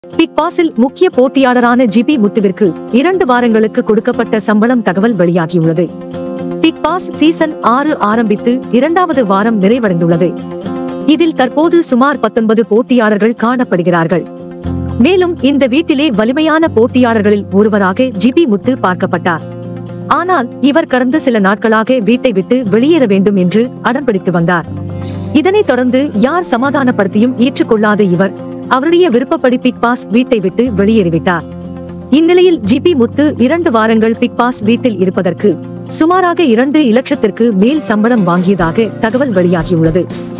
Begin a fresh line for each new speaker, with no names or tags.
big பாஸில் முக்கிய போட்டியாளரான GB முத்துவிற்கு இரண்டு வாரங்களுக்கு கொடுக்கப்பட்ட சம்பளம் தகவல் வெளியாகியுள்ளது பிக் பாஸ் சீசன் ஆறு ஆரம்பித்து இரண்டாவது வாரம் நிறைவடைந்துள்ளது இதில் தற்போது சுமார் பத்தொன்பது போட்டியாளர்கள் காணப்படுகிறார்கள் மேலும் இந்த வீட்டிலே வலிமையான போட்டியாளர்களில் ஒருவராக ஜிபி முத்து பார்க்கப்பட்டார் ஆனால் இவர் கடந்த சில நாட்களாக வீட்டை விட்டு வெளியேற வேண்டும் என்று அடம்பிடித்து வந்தார் இதனைத் தொடர்ந்து யார் சமாதானப்படுத்தியும் ஏற்றுக்கொள்ளாத இவர் அவருடைய விருப்பப்படி பிக் பாஸ் வீட்டை விட்டு வெளியேறிவிட்டார் இந்நிலையில் ஜிபி முத்து இரண்டு வாரங்கள் பிக் பாஸ் வீட்டில் இருப்பதற்கு சுமாராக இரண்டு இலட்சத்திற்கு மேல் சம்பளம் வாங்கியதாக தகவல் வெளியாகியுள்ளது